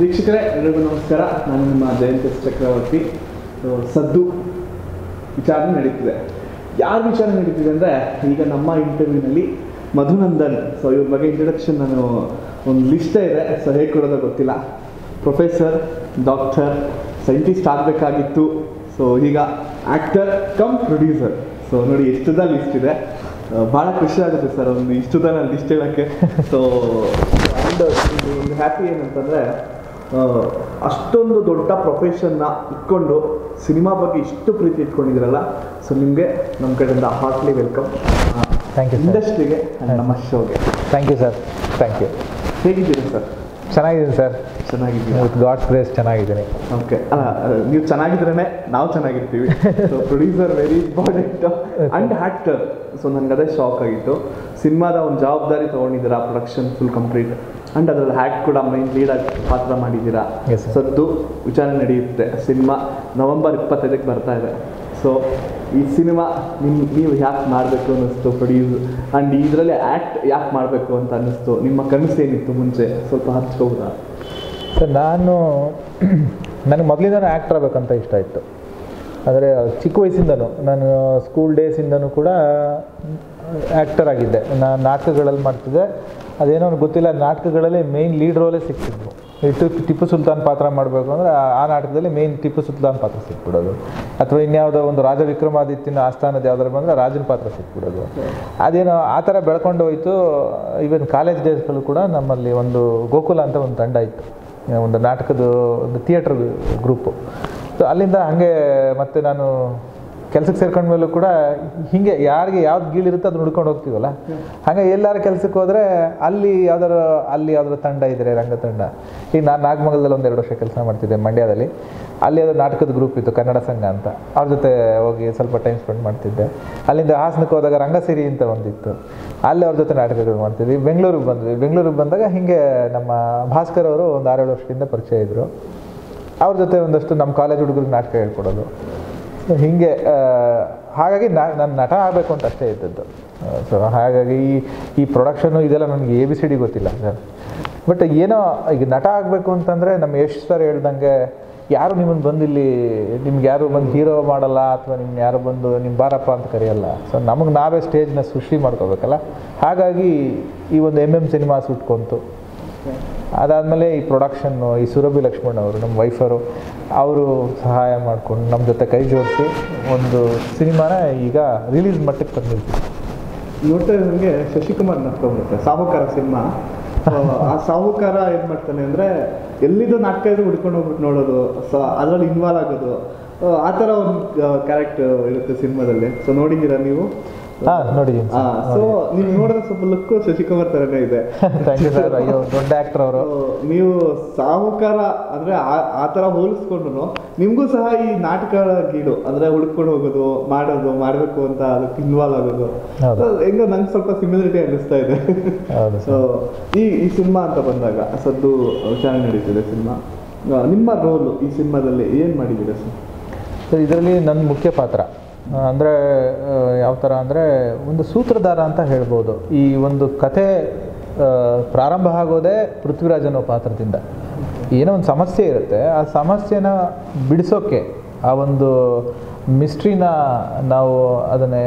ವೀಕ್ಷಕರೇ ಎಲ್ಲರಿಗೂ ನಮಸ್ಕಾರ ನಾನು ನಿಮ್ಮ ಜಯಂತ ಎಸ್ ಚಕ್ರವರ್ತಿ ಸೊ, ಸದ್ದು ವಿಚಾರಣೆ ನಡೀತಿದೆ ಯಾರ ವಿಚಾರಣೆ ನಡೀತಿದೆ ಅಂದರೆ ಈಗ ನಮ್ಮ ಇಂಟರ್ವ್ಯೂನಲ್ಲಿ ಮಧುನಂದನ್ ಸೊ ಇವ್ರ ಬಗ್ಗೆ ಇಂಟ್ರಡಕ್ಷನ್ ನಾನು ಒಂದು ಲಿಸ್ಟೇ ಇದೆ ಸೊ ಹೇಗೆ ಕೊಡೋದೋ ಗೊತ್ತಿಲ್ಲ ಪ್ರೊಫೆಸರ್ ಡಾಕ್ಟರ್ ಸೈಂಟಿಸ್ಟ್ ಆಗಬೇಕಾಗಿತ್ತು ಸೊ ಈಗ ಆ್ಯಕ್ಟರ್ ಕಮ್ ಪ್ರೊಡ್ಯೂಸರ್ ಸೊ ನೋಡಿ ಎಷ್ಟುದ ಲಿಸ್ಟ್ ಇದೆ ಭಾಳ ಖುಷಿ ಆಗುತ್ತೆ ಸರ್ ಒಂದು ಇಷ್ಟುದ ನಾನು ಲಿಸ್ಟ್ ಹೇಳೋಕ್ಕೆ ಸೊ ಆ್ಯಂಡ್ ಒಂದು ಹ್ಯಾಪಿ ಏನಂತಂದರೆ ಅಷ್ಟೊಂದು ದೊಡ್ಡ ಪ್ರೊಫೆಷನ್ನ ಇಟ್ಕೊಂಡು ಸಿನಿಮಾ ಬಗ್ಗೆ ಇಷ್ಟು ಪ್ರೀತಿ ಇಟ್ಕೊಂಡಿದ್ದೀರಲ್ಲ ಸೊ ನಿಮಗೆ ನಮ್ಮ ಕಡೆಯಿಂದ heartly welcome Thank you, sir. ಇಂಡಸ್ಟ್ರಿಗೆ ನಮ್ಮ ಶೋಗೆ thank you sir thank you ಹೇಗಿದ್ದೀರಿ ಸರ್ ಚೆನ್ನಾಗಿದ್ದೀನಿ ಸರ್ ಚೆನ್ನಾಗಿದ್ದೀರಾ ವಿತ್ ಗಾಡ್ಸ್ ಗ್ರೇಸ್ ಚೆನ್ನಾಗಿದ್ದೀನಿ ಓಕೆ ಅಲ್ಲ ನೀವು ಚೆನ್ನಾಗಿದ್ರೇ ನಾವು ಚೆನ್ನಾಗಿರ್ತೀವಿ so producer very important and actor so ನನಗೆ ಅದೇ ಶಾಕ್ ಆಗಿತ್ತು ಸಿನಿಮಾದ ಒಂದು ಜವಾಬ್ದಾರಿ ತೊಗೊಂಡಿದ್ದೀರಾ ಪ್ರೊಡಕ್ಷನ್ ಫುಲ್ ಕಂಪ್ಲೀಟ್ ಆ್ಯಂಡ್ ಅದರಲ್ಲಿ ಹ್ಯಾಕ್ ಕೂಡ ಮೈನ್ ಲೀಡಾಗಿ ಪಾತ್ರ ಮಾಡಿದ್ದೀರಾ Yes, sir. ಸದ್ದು ವಿಚಾರಣೆ ನಡೆಯುತ್ತೆ ಸಿನಿಮಾ ನವೆಂಬರ್ ಇಪ್ಪತ್ತೈದಕ್ಕೆ ಬರ್ತಾ ಇದೆ ಸೊ ಈ ಸಿನಿಮಾ ನಿಮ್ ನೀವು ಯಾಕೆ ಮಾಡಬೇಕು ಅನ್ನಿಸ್ತು ಪ್ರೊಡ್ಯೂಸ್ ಆ್ಯಂಡ್ ಇದರಲ್ಲಿ ಆ್ಯಕ್ಟ್ ಯಾಕೆ ಮಾಡಬೇಕು ಅಂತ ಅನ್ನಿಸ್ತು ನಿಮ್ಮ ಕನಸು ಏನಿತ್ತು ಮುಂಚೆ ಸ್ವಲ್ಪ ಹಂಚ್ಕೋಬೋದಾ ಸರ್ ನಾನು ನನಗೆ ಮೊದಲಿಂದನೂ ಆ್ಯಕ್ಟರ್ ಆಗಬೇಕಂತ ಇಷ್ಟ ಇತ್ತು ಅಂದರೆ ಚಿಕ್ಕ ವಯಸ್ಸಿಂದನೂ ನಾನು ಸ್ಕೂಲ್ ಡೇಸಿಂದನೂ ಕೂಡ ಆ್ಯಕ್ಟರ್ ಆಗಿದ್ದೆ ನಾನು ನಾಟಕಗಳಲ್ಲಿ ಮಾಡ್ತಿದ್ದೆ ಅದೇನೋ ನನಗೆ ಗೊತ್ತಿಲ್ಲ ನಾಟಕಗಳಲ್ಲಿ ಮೇಯ್ನ್ ಲೀಡ್ ರೋಲೇ ಸಿಕ್ತಿದ್ವು ಈ ಟಿಪ್ಪು ಟಿಪ್ಪು ಸುಲ್ತಾನ್ ಪಾತ್ರ ಮಾಡಬೇಕು ಅಂದರೆ ಆ ನಾಟಕದಲ್ಲಿ ಮೇಯ್ನ್ ಟಿಪ್ಪು ಸುಲ್ತಾನ್ ಪಾತ್ರ ಸಿಕ್ಬಿಡೋದು ಅಥವಾ ಇನ್ಯಾವುದೋ ಒಂದು ರಾಜ ವಿಕ್ರಮಾದಿತ್ಯನ ಆಸ್ಥಾನದ ಯಾವ್ದಾರು ಬಂದರೆ ರಾಜನ ಪಾತ್ರ ಸಿಕ್ಬಿಡೋದು ಅದೇನೋ ಆ ಥರ ಬೆಳ್ಕೊಂಡು ಹೋಯಿತು ಈವನ್ ಕಾಲೇಜ್ ಡೇಸ್ಗಳು ಕೂಡ ನಮ್ಮಲ್ಲಿ ಒಂದು ಗೋಕುಲ ಅಂತ ಒಂದು ತಂಡ ಇತ್ತು ಒಂದು ನಾಟಕದ ಒಂದು ಥಿಯೇಟ್ರ್ ಗ್ರೂಪು ಸೊ ಅಲ್ಲಿಂದ ಹಾಗೆ ಮತ್ತೆ ನಾನು ಕೆಲಸಕ್ಕೆ ಸೇರ್ಕೊಂಡ ಮೇಲೂ ಕೂಡ ಹೀಗೆ ಯಾರಿಗೆ ಯಾವ್ದು ಗೀಳಿರುತ್ತೆ ಅದನ್ನ ಹುಡ್ಕೊಂಡು ಹೋಗ್ತೀವಲ್ಲ ಹಾಗೆ ಎಲ್ಲಾರು ಕೆಲಸಕ್ಕೆ ಹೋದರೆ ಅಲ್ಲಿ ಯಾವ್ದಾರು ಅಲ್ಲಿ ಯಾವ್ದಾರು ತಂಡ ಇದ್ದರೆ ರಂಗ ತಂಡ ಈಗ ನಾನು ನಾಗಮಂಗಲದಲ್ಲಿ ಒಂದು ಎರಡು ವರ್ಷ ಕೆಲಸ ಮಾಡ್ತಿದ್ದೆ ಮಂಡ್ಯದಲ್ಲಿ ಅಲ್ಲಿ ಅದು ನಾಟಕದ ಗ್ರೂಪ್ ಇತ್ತು ಕನ್ನಡ ಸಂಘ ಅಂತ ಅವ್ರ ಜೊತೆ ಹೋಗಿ ಸ್ವಲ್ಪ ಟೈಮ್ ಸ್ಪೆಂಡ್ ಮಾಡ್ತಿದ್ದೆ ಅಲ್ಲಿಂದ ಹಾಸನಕ್ಕೆ ಹೋದಾಗ ರಂಗಸಿರಿ ಅಂತ ಒಂದಿತ್ತು ಅಲ್ಲಿ ಅವ್ರ ಜೊತೆ ನಾಟಕಗಳು ಮಾಡ್ತಿದ್ವಿ ಬೆಂಗಳೂರಿಗೆ ಬಂದ್ವಿ ಬೆಂಗಳೂರಿಗೆ ಬಂದಾಗ ಹೀಗೆ ನಮ್ಮ ಭಾಸ್ಕರ್ ಅವರು ಒಂದು ಆರೇಳು ವರ್ಷದಿಂದ ಪರಿಚಯ ಇದ್ದರು ಅವ್ರ ಜೊತೆ ಒಂದಷ್ಟು ನಮ್ಮ ಕಾಲೇಜ್ ಹುಡುಗರಿಗೆ ನಾಟಕ ಹೇಳ್ಕೊಡೋದು ಸೊ ಹೀಗೆ ಆ, ಹಾಗಾಗಿ ನಾ ನಾನು ನಟ ಆಗಬೇಕು ಅಂತ ಅಷ್ಟೇ ಇದ್ದದ್ದು ಸೊ ಹಾಗಾಗಿ ಈ ಈ ಪ್ರೊಡಕ್ಷನು ಇದೆಲ್ಲ ನನಗೆ ಎ ಬಿ ಸಿ ಡಿ ಗೊತ್ತಿಲ್ಲ ಸರ್ ಬಟ್ ಏನೋ ಈಗ ನಟ ಆಗಬೇಕು ಅಂತಂದರೆ ನಮ್ಮ ಯಶ್ ಸರ್ ಹೇಳ್ದಂಗೆ ಯಾರು ನಿಮ್ಮನ್ನು ಬಂದು ಇಲ್ಲಿ ನಿಮ್ಗೆ ಯಾರು ಬಂದು ಹೀರೋ ಮಾಡಲ್ಲ ಅಥವಾ ನಿಮ್ಮ ಯಾರು ಬಂದು ನಿಮ್ಮ ಬಾರಪ್ಪ ಅಂತ ಕರೆಯಲ್ಲ ಸೊ ನಮಗೆ ನಾವೇ ಸ್ಟೇಜ್ನ ಸೃಷ್ಟಿ ಮಾಡ್ಕೋಬೇಕಲ್ಲ ಹಾಗಾಗಿ ಈ ಒಂದು ಎಮ್ ಎಮ್ ಸಿನಿಮಾಸ್ ಉಟ್ಕೊಂತು ಅದಾದಮೇಲೆ ಈ ಪ್ರೊಡಕ್ಷನ್ನು ಈ ಸುರಭಿ ಲಕ್ಷ್ಮಣ್ ಅವರು ನಮ್ಮ ವೈಫರು ಅವರು ಸಹಾಯ ಮಾಡಿಕೊಂಡು ನಮ್ಮ ಜೊತೆ ಕೈ ಜೋಡಿಸಿ ಒಂದು ಸಿನಿಮಾನ ಈಗ ರಿಲೀಸ್ ಮಟ್ಟಕ್ಕೆ ತಂದಿರ್ತೀವಿ ನೋಡ್ತಾ ನನಗೆ ಶಶಿಕುಮಾರ್ ನಡ್ಕೊಂಡ್ಬಿಡುತ್ತೆ ಸಾಹುಕಾರ ಸಿನಿಮಾ ಆ ಸಾಹುಕಾರ ಏನ್ ಮಾಡ್ತಾನೆ ಅಂದ್ರೆ ಎಲ್ಲಿದ್ದು ನಾಟಕ ಇದ್ರು ಹುಡ್ಕೊಂಡು ಹೋಗ್ಬಿಟ್ಟು ನೋಡೋದು ಸೊ ಅದ್ರಲ್ಲಿ ಇನ್ವಾಲ್ವ್ ಆಗೋದು ಆ, ಆ ಥರ ಒಂದು ಕ್ಯಾರೆಕ್ಟರ್ ಇರುತ್ತೆ ಸಿನಿಮಾದಲ್ಲಿ ಸೊ ನೋಡಿದ್ದೀರಾ ನೀವು ಹಾಂ ನೋಡಿದ್ದೀನಿ ಸೊ ನೀವು ನೋಡಿದ್ರೆ ಸ್ವಲ್ಪ ಲುಕ್ಕು ಶಶಿಕುಮಾರ್ ಥರನೇ ಇದೆ ಥ್ಯಾಂಕ್ ಯು ಸರ್ ಅಯ್ಯೋ ದೊಡ್ಡ ಆ್ಯಕ್ಟರ್ ಅವರು So, ನೀವು ಸಾಹುಕಾರ ಅಂದ್ರೆ ಆ- ಆ ಥರ ಹೋಲಿಸ್ಕೊಂಡು ನಿಮಗೂ ಸಹ ಈ ನಾಟಕಗಳ ಗೀಡು ಅಂದ್ರೆ ಹುಡ್ಕೊಂಡು ಹೋಗೋದು ಮಾಡೋದು ಮಾಡಬೇಕು ಅಂತ ಅದಕ್ಕೆ ಇನ್ವಾಲ್ವ್ ಆಗೋದು ಹೌದು. So, ಹೆಂಗೋ ನಂಗೆ ಸ್ವಲ್ಪ ಸಿಮಿಲರಿಟಿ ಅನ್ನಿಸ್ತಾ ಇದೆ ಹೌದು ಸೊ ಈ ಈ ಸಿನಿಮಾ ಅಂತ ಬಂದಾಗ ಸದ್ದು ವಿಚಾರಣೆ ನಡೀತಿದೆ ಸಿನಿಮಾ ನಿಮ್ಮ ರೋಲು ಈ ಸಿನಿಮಾದಲ್ಲಿ ಏನು ಮಾಡಿದ್ದೀರಾ ಸರ್ ಸೊ ಇದರಲ್ಲಿ ನನ್ನ ಮುಖ್ಯ ಪಾತ್ರ ಅಂದರೆ ಯಾವ ಥರ ಅಂದರೆ ಒಂದು ಸೂತ್ರಧಾರ ಅಂತ ಹೇಳ್ಬೋದು ಈ ಒಂದು ಕತೆ ಆ, ಪ್ರಾರಂಭ ಆಗೋದೇ ಪೃಥ್ವಿರಾಜ್ ಅನ್ನೋ ಪಾತ್ರದಿಂದ ಏನೋ ಒಂದು ಸಮಸ್ಯೆ ಇರುತ್ತೆ ಆ ಸಮಸ್ಯೆನ ಬಿಡಿಸೋಕ್ಕೆ ಆ ಒಂದು ಮಿಸ್ಟ್ರಿನ ನಾವು ಅದನ್ನೇ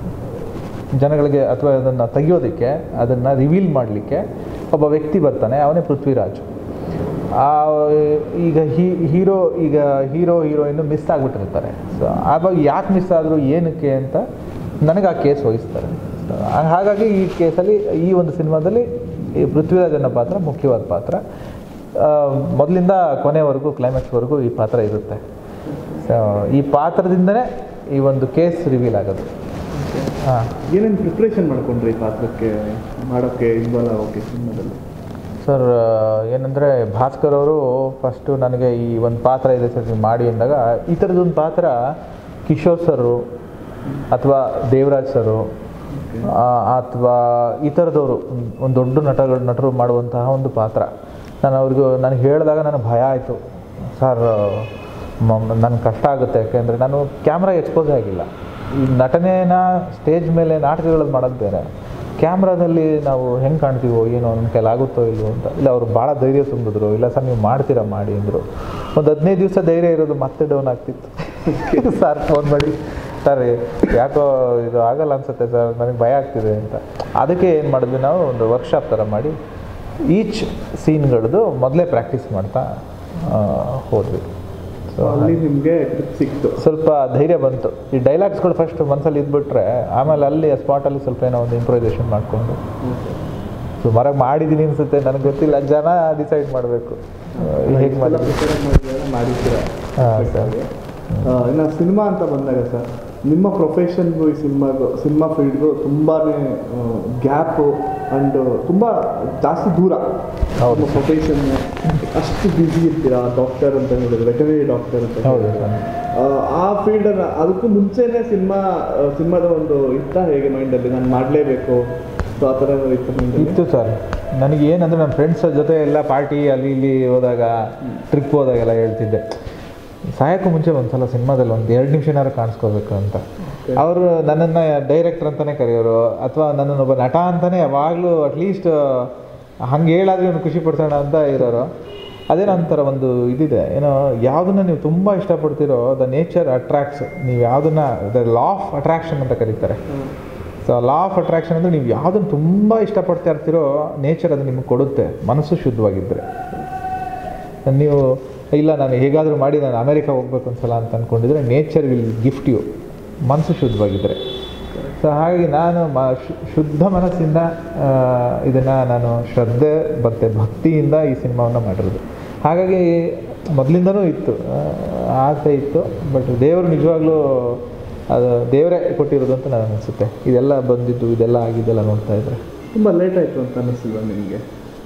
ಜನಗಳಿಗೆ ಅಥವಾ ಅದನ್ನು ತೆಗಿಯೋದಕ್ಕೆ ಅದನ್ನು ರಿವೀಲ್ ಮಾಡಲಿಕ್ಕೆ ಒಬ್ಬ ವ್ಯಕ್ತಿ ಬರ್ತಾನೆ ಅವನೇ ಪೃಥ್ವಿರಾಜ್ ಆ ಈಗ ಹೀ ಹೀರೋ ಈಗ ಹೀರೋ ಹೀರೋಯಿನ್ ಮಿಸ್ ಆಗಿಬಿಟ್ಟಿರ್ತಾರೆ ಸೊ ಆವಾಗ ಯಾಕೆ ಮಿಸ್ ಆದರು ಏನಕ್ಕೆ ಅಂತ ನನಗೆ ಆ ಕೇಸ್ ವಹಿಸ್ತಾರೆ So, ಹಾಗಾಗಿ ಈ ಕೇಸಲ್ಲಿ ಈ ಒಂದು ಸಿನಿಮಾದಲ್ಲಿ ಈ ಪೃಥ್ವಿರಾಜ್ ಅನ್ನೋ ಪಾತ್ರ ಮುಖ್ಯವಾದ ಪಾತ್ರ ಆ, ಮೊದಲಿಂದ ಕೊನೆವರೆಗೂ ಕ್ಲೈಮ್ಯಾಕ್ಸ್ವರೆಗೂ ಈ ಪಾತ್ರ ಇರುತ್ತೆ ಸೊ ಈ ಪಾತ್ರದಿಂದನೇ ಈ ಒಂದು ಕೇಸ್ ರಿವೀಲ್ ಆಗೋದು ಹಾಂ ಏನೇನು ಪ್ರಿಪ್ರೇಷನ್ ಮಾಡ್ಕೊಂಡ್ರಿ ಈ ಪಾತ್ರಕ್ಕೆ ಮಾಡೋಕ್ಕೆ ಇನ್ವಾಲ್ವ್ ಆಗೋಕ್ಕೆ ಸಿನಿಮಾದಲ್ಲಿ ಸರ್ ಏನಂದರೆ ಭಾಸ್ಕರ್ ಅವರು ಫಸ್ಟು ನನಗೆ ಈ ಒಂದು ಪಾತ್ರ ಇದೆ ಸರ್ ನೀವು ಮಾಡಿ ಅಂದಾಗ ಈ ಥರದೊಂದು ಪಾತ್ರ ಕಿಶೋರ್ ಸರು ಅಥವಾ ದೇವರಾಜ್ ಸರು ಅಥವಾ ಈ ಥರದವರು ಒಂದು ದೊಡ್ಡ ನಟಗಳು ನಟರು ಮಾಡುವಂತಹ ಒಂದು ಪಾತ್ರ ನಾನು ಅವ್ರಿಗೂ ನನಗೆ ಹೇಳಿದಾಗ ನನಗೆ ಭಯ ಆಯಿತು ಸರ್ ನನಗೆ ಕಷ್ಟ ಆಗುತ್ತೆ ಯಾಕೆಂದರೆ ನಾನು ಕ್ಯಾಮ್ರಾ ಎಕ್ಸ್ಪೋಸ್ ಆಗಿಲ್ಲ ಈ ನಟನೆನ ಸ್ಟೇಜ್ ಮೇಲೆ ನಾಟಕಗಳಲ್ಲಿ ಮಾಡೋದು ಬೇರೆ ಕ್ಯಾಮ್ರಾದಲ್ಲಿ ನಾವು ಹೆಂಗೆ ಕಾಣ್ತೀವೋ ಏನೋ ನಮ್ಮ ಕೈಲಿ ಆಗುತ್ತೋ ಇಲ್ವೋ ಅಂತ ಇಲ್ಲ ಅವರು ಭಾಳ ಧೈರ್ಯ ತುಂಬಿದ್ರು ಇಲ್ಲ ಸರ್ ನೀವು ಮಾಡ್ತೀರಾ ಮಾಡಿ ಅಂದರು ಒಂದು ಹದಿನೈದು ದಿವಸ ಧೈರ್ಯ ಇರೋದು ಮತ್ತೆ ಡೌನ್ ಆಗ್ತಿತ್ತು ಸರ್ ಫೋನ್ ಮಾಡಿ ಸರ್ ಯಾಕೋ ಇದು ಆಗಲ್ಲ ಅನ್ಸುತ್ತೆ ಸರ್ ನನಗೆ ಭಯ ಆಗ್ತಿದೆ ಅಂತ ಅದಕ್ಕೆ ಏನು ಮಾಡಿದ್ವಿ ನಾವು ಒಂದು ವರ್ಕ್ಶಾಪ್ ಥರ ಮಾಡಿ ಈಚ್ ಸೀನ್ಗಳದ್ದು ಮೊದಲೇ ಪ್ರಾಕ್ಟೀಸ್ ಮಾಡ್ತಾ ಆ, ಹೋದ್ವಿ ಸೊ ಅಲ್ಲಿ ನಿಮಗೆ ಟ್ರಿಪ್ ಸಿಕ್ತು ಸ್ವಲ್ಪ ಧೈರ್ಯ ಬಂತು ಈ ಡೈಲಾಗ್ಸ್ಗಳು ಫಸ್ಟ್ ಮನಸ್ಸಲ್ಲಿ ಇದ್ಬಿಟ್ರೆ ಆಮೇಲೆ ಅಲ್ಲಿ ಸ್ಪಾಟಲ್ಲಿ ಸ್ವಲ್ಪ ಏನೋ ಒಂದು ಇಂಪ್ರೂವೈಸೇಷನ್ ಮಾಡಿಕೊಂಡು ಸುಮಾರಾಗಿ ಮಾಡಿದ್ದೀನಿ ಅನ್ಸುತ್ತೆ ನನಗೆ ಗೊತ್ತಿಲ್ಲ ಜನ ಡಿಸೈಡ್ ಮಾಡಬೇಕು ಹೇಗೆ ಮಾಡಿ ಮಾಡಿದ್ದೀರ ಹಾಂ ಸರ್ ಇನ್ನು ಸಿನಿಮಾ ಅಂತ ಬಂದಾಗ ಸರ್ ನಿಮ್ಮ ಪ್ರೊಫೆಷನ್ಗೂ ಈ ಸಿನಿಮಾಗೂ ಸಿನಿಮಾ ಫೀಲ್ಡ್ಗೂ ತುಂಬಾ ಗ್ಯಾಪು ಆ್ಯಂಡ್ ತುಂಬ ಜಾಸ್ತಿ ದೂರ ಹೌದು. ಪ್ರೊಫೆಷನ್ ಅಷ್ಟು ಬ್ಯುಸಿ ಇರ್ತೀರಾ ಡಾಕ್ಟರ್ ಅಂತ ಹೇಳಿದ್ರೆ ವೆಟನರಿ ಡಾಕ್ಟರ್ ಅಂತ ಹೌದು ಹೇಳಿದ್ರೆ. ಸರ್ ಆ, ಆ ಫೀಲ್ಡನ್ನು ಅದಕ್ಕೂ ಮುಂಚೆನೇ ಸಿನಿಮಾ ಸಿನಿಮಾದ ಒಂದು ಇತ್ತ ಹೇಗೆ ಮೈಂಡಲ್ಲಿ ನಾನು ಮಾಡಲೇಬೇಕು ಸೊ ಆ ಥರ ಏನಾದ್ರು ಇತ್ತು ಮೈಂಡಲ್ಲಿ ಇತ್ತು ಸರ್ ನನಗೆ ಏನಂದರೆ ನನ್ನ ಫ್ರೆಂಡ್ಸ್ ಜೊತೆ ಎಲ್ಲ ಪಾರ್ಟಿ ಅಲ್ಲಿ ಇಲ್ಲಿ ಹೋದಾಗ ಟ್ರಿಪ್ ಹೋದಾಗೆಲ್ಲ ಹೇಳ್ತಿದ್ದೆ ಸಾಯಕ್ಕೂ ಮುಂಚೆ ಒಂದು ಸಲ ಸಿನಿಮಾದಲ್ಲಿ ಒಂದು ಎರಡು ನಿಮಿಷನಾರು ಕಾಣಿಸ್ಕೋಬೇಕು ಅಂತ ಅವರು ನನ್ನನ್ನು ಡೈರೆಕ್ಟರ್ ಅಂತಲೇ ಕರೆಯೋರು ಅಥವಾ ನನ್ನನ್ನು ಒಬ್ಬ ನಟ ಅಂತಲೇ ಯಾವಾಗಲೂ ಅಟ್ಲೀಸ್ಟ್ ಹಂಗೆ ಹೇಳಾದ್ರೆ ಇವನು ಖುಷಿ ಪಡ್ಸೋಣ ಅಂತ ಇರೋರು ಅದೇ ನಂತರ ಒಂದು ಇದಿದೆ ಏನೋ ಯಾವುದನ್ನ ನೀವು ತುಂಬ ಇಷ್ಟಪಡ್ತೀರೋ ದ ನೇಚರ್ ಅಟ್ರಾಕ್ಟ್ಸ್ ನೀವು ಯಾವುದನ್ನ ದ ಲಾ ಆಫ್ ಅಟ್ರಾಕ್ಷನ್ ಅಂತ ಕರೀತಾರೆ ಸೊ ಲಾ ಆಫ್ ಅಟ್ರಾಕ್ಷನ್ ಅಂದರೆ ನೀವು ಯಾವುದನ್ನು ತುಂಬ ಇಷ್ಟಪಡ್ತಾ ಇರ್ತೀರೋ ನೇಚರ್ ಅದು ನಿಮಗೆ ಕೊಡುತ್ತೆ ಮನಸ್ಸು ಶುದ್ಧವಾಗಿದ್ದರೆ ನೀವು ಇಲ್ಲ ನಾನು ಹೇಗಾದರೂ ಮಾಡಿ ನಾನು ಅಮೆರಿಕ ಹೋಗ್ಬೇಕು ಒಂದ್ಸಲ ಅಂತ ಅಂದ್ಕೊಂಡಿದ್ರೆ ನೇಚರ್ ವಿಲ್ ಗಿಫ್ಟ್ ಯು ಮನಸ್ಸು ಶುದ್ಧವಾಗಿದ್ದರೆ ಸೊ ಹಾಗಾಗಿ ನಾನು ಮ ಶು- ಶುದ್ಧ ಮನಸ್ಸಿಂದ ಇದನ್ನು ನಾನು ಶ್ರದ್ಧೆ ಮತ್ತು ಭಕ್ತಿಯಿಂದ ಈ ಸಿನಿಮಾವನ್ನು ಮಾಡಿರೋದು ಹಾಗಾಗಿ ಮೊದಲಿಂದನೂ ಇತ್ತು ಆ, ಆಸೆ ಇತ್ತು ಬಟ್ ದೇವರು ನಿಜವಾಗ್ಲೂ ಅದು ದೇವರೇ ಕೊಟ್ಟಿರೋದು ಅಂತ ನನಗೆ ಅನಿಸುತ್ತೆ ಇದೆಲ್ಲ ಬಂದಿದ್ದು ಇದೆಲ್ಲ ಆಗಿದ್ದೆಲ್ಲ ನೋಡ್ತಾ ಇದ್ದರೆ ತುಂಬ ಲೇಟ್ ಆಯಿತು ಅಂತ ಅನ್ನಿಸ್ತಿಲ್ವ ನಿಮಗೆ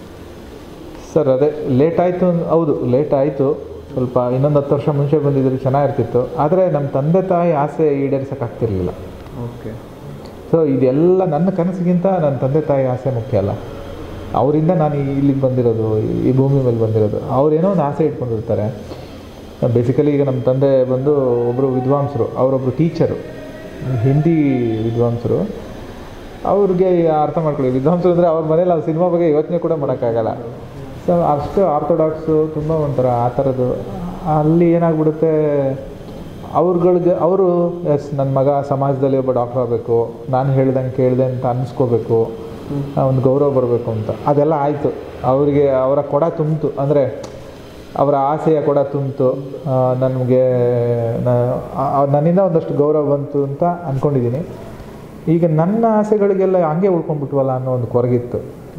ಸರ್ ಅದೇ ಲೇಟ್ ಆಯಿತು ಹೌದು ಲೇಟ್ ಆಯಿತು ಸ್ವಲ್ಪ ಇನ್ನೊಂದು ಹತ್ತು ವರ್ಷ ಮುಂಚೆ ಬಂದಿದ್ರೆ ಚೆನ್ನಾಗಿರ್ತಿತ್ತು ಆದರೆ ನಮ್ಮ ತಂದೆ ತಾಯಿ ಆಸೆ ಈಡೇರಿಸೋಕ್ಕಾಗ್ತಿರ್ಲಿಲ್ಲ ಓಕೆ ಸೊ ಇದೆಲ್ಲ ನನ್ನ ಕನಸಿಗಿಂತ ನನ್ನ ತಂದೆ ತಾಯಿ ಆಸೆ ಮುಖ್ಯ ಅಲ್ಲ ಅವರಿಂದ ನಾನು ಇಲ್ಲಿಗೆ ಬಂದಿರೋದು ಈ ಭೂಮಿ ಮೇಲೆ ಬಂದಿರೋದು ಅವ್ರೇನೋ ಒಂದು ಆಸೆ ಇಟ್ಕೊಂಡಿರ್ತಾರೆ ಬೇಸಿಕಲಿ ಈಗ ನಮ್ಮ ತಂದೆ ಬಂದು ಒಬ್ಬರು ವಿದ್ವಾಂಸರು ಅವರೊಬ್ಬರು ಟೀಚರು ಹಿಂದಿ ವಿದ್ವಾಂಸರು ಅವ್ರಿಗೆ ಅರ್ಥ ಮಾಡ್ಕೊಳ್ಳಿ ವಿದ್ವಾಂಸರು ಅಂದರೆ ಅವ್ರ ಮನೇಲಿ ನಾವು ಸಿನಿಮಾ ಬಗ್ಗೆ ಯೋಚನೆ ಕೂಡ ಮಾಡೋಕ್ಕಾಗಲ್ಲ ಸೊ ಅಷ್ಟು ಆರ್ಥೋಡಾಕ್ಸು ತುಂಬ ಒಂಥರ ಆ ಥರದ್ದು ಅಲ್ಲಿ ಏನಾಗ್ಬಿಡುತ್ತೆ ಅವ್ರುಗಳಿಗೆ ಅವರು ಎಸ್ ನನ್ನ ಮಗ ಸಮಾಜದಲ್ಲಿ ಒಬ್ಬ ಡಾಕ್ಟರ್ ಆಗಬೇಕು ನಾನು ಹೇಳ್ದಂಗೆ ಕೇಳಿದೆ ಅಂತ ಅನ್ನಿಸ್ಕೋಬೇಕು ಒಂದು ಗೌರವ ಬರಬೇಕು ಅಂತ ಅದೆಲ್ಲ ಆಯಿತು ಅವರಿಗೆ ಅವರ ಕೊಡ ತುಂಬಿತು ಅಂದರೆ ಅವರ ಆಸೆಯ ಕೊಡ ತುಂಬಿತು ನನಗೆ ನನ್ನಿಂದ ಒಂದಷ್ಟು ಗೌರವ ಬಂತು ಅಂತ ಅಂದ್ಕೊಂಡಿದ್ದೀನಿ ಈಗ ನನ್ನ ಆಸೆಗಳಿಗೆಲ್ಲ ಹಂಗೆ ಉಳ್ಕೊಂಡ್ಬಿಟ್ವಲ್ಲ ಅನ್ನೋ ಒಂದು ಕೊರಗಿತ್ತು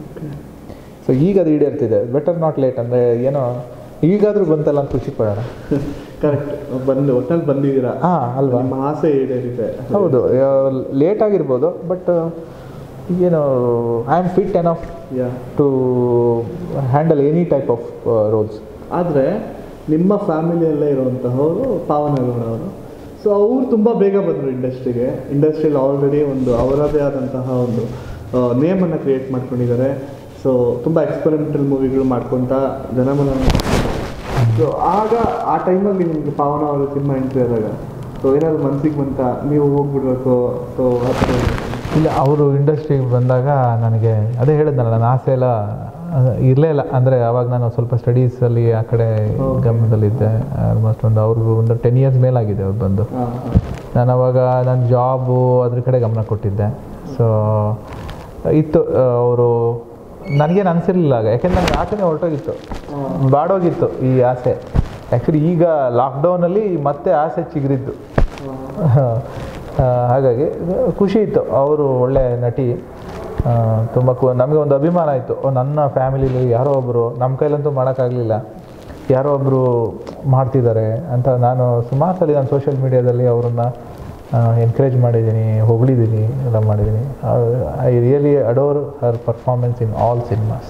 ಸೊ ಈಗ ಅದು ಈಡೇರ್ತಿದೆ ಬೆಟರ್ ನಾಟ್ ಲೇಟ್ ಅಂದರೆ ಏನೋ ಈಗಾದರೂ ಬಂತಲ್ಲ ಅಂತ ಖುಷಿ ಪಡೋಣ ಕರೆಕ್ಟ್ ಬಂದು ಒಟ್ಟಲ್ಲಿ ಬಂದಿದ್ದೀರಾ ಹಾಂ ಅಲ್ವಾ ನಿಮ್ಮ ಆಸೆ ಈಡೇರಿದೆ ಹೌದು ಲೇಟ್ ಆಗಿರ್ಬೋದು ಬಟ್ ಏನು I am fit enough yeah to handle any type of roles ಆದರೆ ನಿಮ್ಮ ಫ್ಯಾಮಿಲಿಯಲ್ಲೇ ಇರುವಂತಹವರು ಪಾವನ ಗೌಡ ಅವರು ಸೊ ಅವರು ತುಂಬ ಬೇಗ ಬಂದರು ಇಂಡಸ್ಟ್ರಿಗೆ ಇಂಡಸ್ಟ್ರಿಯಲ್ಲಿ ಆಲ್ರೆಡಿ ಒಂದು ಅವರದೇ ಆದಂತಹ ಒಂದು ನೇಮನ್ನು ಕ್ರಿಯೇಟ್ ಮಾಡ್ಕೊಂಡಿದ್ದಾರೆ ಸೊ ತುಂಬ ಎಕ್ಸ್ಪೆರಿಮೆಂಟಲ್ ಮೂವಿಗಳು ಮಾಡ್ಕೊತಾ ಜನಮನ ಸೊ ಆಗ ಆ ಟೈಮಲ್ಲಿ ನಿಮಗೆ ಪಾವನ ಅವರ ಸಿನಿಮಾ ಎಂಟ್ರಿ ಆದಾಗ ಸೊ ಏನಾದ್ರು ಮನ್ಸಿಗೆ ಬಂತ ನೀವು ಹೋಗ್ಬಿಡ್ಬೇಕು ಸೊ ಆ ಥರ ಇಲ್ಲ ಅವರು ಇಂಡಸ್ಟ್ರಿಗೆ ಬಂದಾಗ ನನಗೆ ಅದೇ ಹೇಳಿದ್ನಲ್ಲ ನನ್ನ ಆಸೆ ಎಲ್ಲ ಇರಲೇ ಇಲ್ಲ ಅಂದರೆ ಅವಾಗ ನಾನು ಸ್ವಲ್ಪ ಸ್ಟಡೀಸಲ್ಲಿ ಆ ಕಡೆ Okay. ಗಮನದಲ್ಲಿದ್ದೆ ಆಲ್ಮೋಸ್ಟ್ ಒಂದು ಅವ್ರಿಗೂ ಒಂದು ಟೆನ್ ಇಯರ್ಸ್ ಮೇಲಾಗಿದೆ ಅವ್ರು ಬಂದು ಹಾಂ ನಾನು ಅವಾಗ ನನ್ನ ಜಾಬು ಅದ್ರ ಕಡೆ ಗಮನ ಕೊಟ್ಟಿದ್ದೆ ಸೊ ಇತ್ತು ಅವರು ನನಗೇನು ಅನಿಸಿರ್ಲಿಲ್ಲ ಆಗ ಯಾಕೆಂದ್ರೆ ನನಗೆ ಆಸೆನೇ ಹೊರಟೋಗಿತ್ತು ಹಾಂ ಬಾಡೋಗಿತ್ತು ಈ ಆಸೆ ಆ್ಯಕ್ಚುಲಿ ಈಗ ಲಾಕ್ಡೌನಲ್ಲಿ ಮತ್ತೆ ಆಸೆ ಚಿಗುರಿದ್ದು ಆ, ಹಾಗಾಗಿ ಖುಷಿ ಇತ್ತು ಅವರು ಒಳ್ಳೆ ನಟಿ ತುಂಬ ಕು ನಮಗೆ ಒಂದು ಅಭಿಮಾನ ಆಯಿತು ನನ್ನ ಫ್ಯಾಮಿಲಿಲಿ ಯಾರೋ ಒಬ್ಬರು ನಮ್ಮ ಕೈಲಂತೂ ಮಾಡೋಕ್ಕಾಗಲಿಲ್ಲ ಯಾರೋ ಒಬ್ಬರು ಮಾಡ್ತಿದ್ದಾರೆ ಅಂತ ನಾನು ಸುಮಾರು ಸಲ ನಾನು ಸೋಷಿಯಲ್ ಮೀಡ್ಯಾದಲ್ಲಿ ಅವರನ್ನು ಎನ್ಕರೇಜ್ ಮಾಡಿದ್ದೀನಿ ಹೊಗಳಿದ್ದೀನಿ ಎಲ್ಲ ಮಾಡಿದ್ದೀನಿ I really adore her performance in all cinemas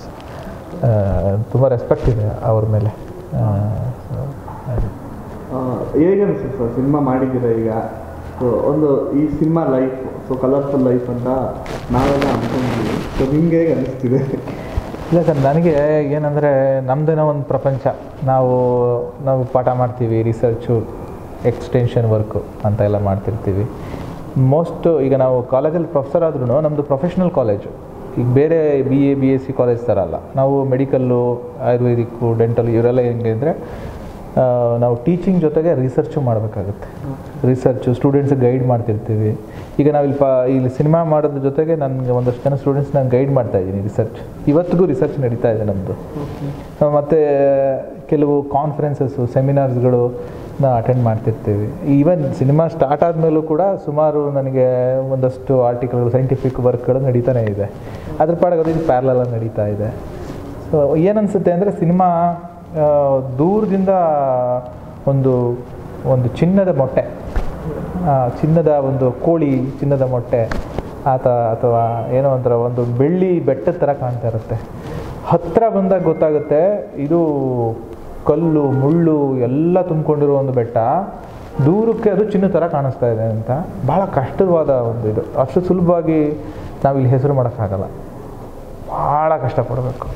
ತುಂಬ ರೆಸ್ಪೆಕ್ಟ್ ಇದೆ ಅವ್ರ ಮೇಲೆ ಆ, so, ಹಾಗೆ. ಹೇಗೆ ಅನಿಸುತ್ತೆ ಸರ್ ಸಿನಿಮಾ ಮಾಡಿದ್ದೀರಾ ಈಗ ಸೊ ಒಂದು ಈ cinema life so colourful life ಅಂತ ನಾವೆಲ್ಲ ಅನ್ಕೊಂಡಿದ್ದೀವಿ ಸೊ ನಿಮ್ಗೆ ಹೇಗೆ ಅನಿಸ್ತಿದೆ ಇಲ್ಲ ಸರ್ ನನಗೆ ಏನಂದರೆ ನಮ್ಮದೇನೋ ಒಂದು ಪ್ರಪಂಚ ನಾವು ನಾವು ಪಾಠ ಮಾಡ್ತೀವಿ ರಿಸರ್ಚು ಎಕ್ಸ್ಟೆನ್ಷನ್ ವರ್ಕು ಅಂತ ಎಲ್ಲ ಮಾಡ್ತಿರ್ತೀವಿ ಮೋಸ್ಟ್ ಈಗ ನಾವು ಕಾಲೇಜಲ್ಲಿ ಪ್ರೊಫೆಸರ್ ಆದ್ರೂ ನಮ್ಮದು ಪ್ರೊಫೆಷ್ನಲ್ ಕಾಲೇಜು ಈಗ ಬೇರೆ B A B S C college ಥರ ಅಲ್ಲ ನಾವು ಮೆಡಿಕಲ್ಲು ಆಯುರ್ವೇದಿಕ್ಕು ಡೆಂಟಲ್ ಇವರೆಲ್ಲ ಹೆಂಗೆ ಅಂದರೆ ನಾವು ಟೀಚಿಂಗ್ ಜೊತೆಗೆ ರಿಸರ್ಚು ಮಾಡಬೇಕಾಗುತ್ತೆ ರಿಸರ್ಚು ಸ್ಟೂಡೆಂಟ್ಸ್ ಗೈಡ್ ಮಾಡ್ತಿರ್ತೀವಿ ಈಗ ನಾವು ಇಲ್ಲಿ ಪ ಇಲ್ಲಿ ಸಿನಿಮಾ ಮಾಡೋದ್ರ ಜೊತೆಗೆ ನನಗೆ ಒಂದಷ್ಟು ಜನ ಸ್ಟೂಡೆಂಟ್ಸ್ ನಾನು ಗೈಡ್ ಮಾಡ್ತಾ ಇದ್ದೀನಿ ರಿಸರ್ಚ್ ಇವತ್ತಿಗೂ ರಿಸರ್ಚ್ ನಡೀತಾ ಇದೆ ನಮ್ಮದು ಮತ್ತು ಕೆಲವು ಕಾನ್ಫರೆನ್ಸಸ್ಸು ಸೆಮಿನಾರ್ಸ್ಗಳು ನಾ ಅಟೆಂಡ್ ಮಾಡ್ತಿರ್ತೀವಿ ಈವನ್ ಸಿನಿಮಾ ಸ್ಟಾರ್ಟ್ ಆದಮೇಲೂ ಕೂಡ ಸುಮಾರು ನನಗೆ ಒಂದಷ್ಟು ಆರ್ಟಿಕಲ್ಗಳು ಸೈಂಟಿಫಿಕ್ ವರ್ಕ್ಗಳು ನಡೀತಾನೆ ಇದೆ ಅದ್ರ ಪಾಡಿಗೆ ಅದು ಇದು ಪ್ಯಾರಲಲ್ಲ ನಡೀತಾ ಇದೆ ಸೊ ಏನನ್ಸುತ್ತೆ ಅಂದರೆ ಸಿನಿಮಾ ಆ, ದೂರದಿಂದ ಒಂದು ಒಂದು ಚಿನ್ನದ ಮೊಟ್ಟೆ ಆ, ಚಿನ್ನದ ಒಂದು ಕೋಳಿ ಚಿನ್ನದ ಮೊಟ್ಟೆ ಆತ ಅಥವಾ ಏನೋ ಒಂಥರ ಒಂದು ಬೆಳ್ಳಿ ಬೆಟ್ಟದ ಥರ ಕಾಣ್ತಾ ಇರುತ್ತೆ ಹತ್ತಿರ ಬಂದಾಗ ಗೊತ್ತಾಗುತ್ತೆ ಇದು ಕಲ್ಲು ಮುಳ್ಳು ಎಲ್ಲ ತುಂಬಿಕೊಂಡಿರೋ ಒಂದು ಬೆಟ್ಟ ದೂರಕ್ಕೆ ಅದು ಚಿನ್ನ ಥರ ಕಾಣಿಸ್ತಾ ಇದೆ ಅಂತ ಭಾಳ ಕಷ್ಟವಾದ ಒಂದು ಇದು ಅಷ್ಟು ಸುಲಭವಾಗಿ ನಾವಿಲ್ಲಿ ಹೆಸರು ಮಾಡೋಕ್ಕಾಗಲ್ಲ ಭಾಳ ಕಷ್ಟಪಡಬೇಕು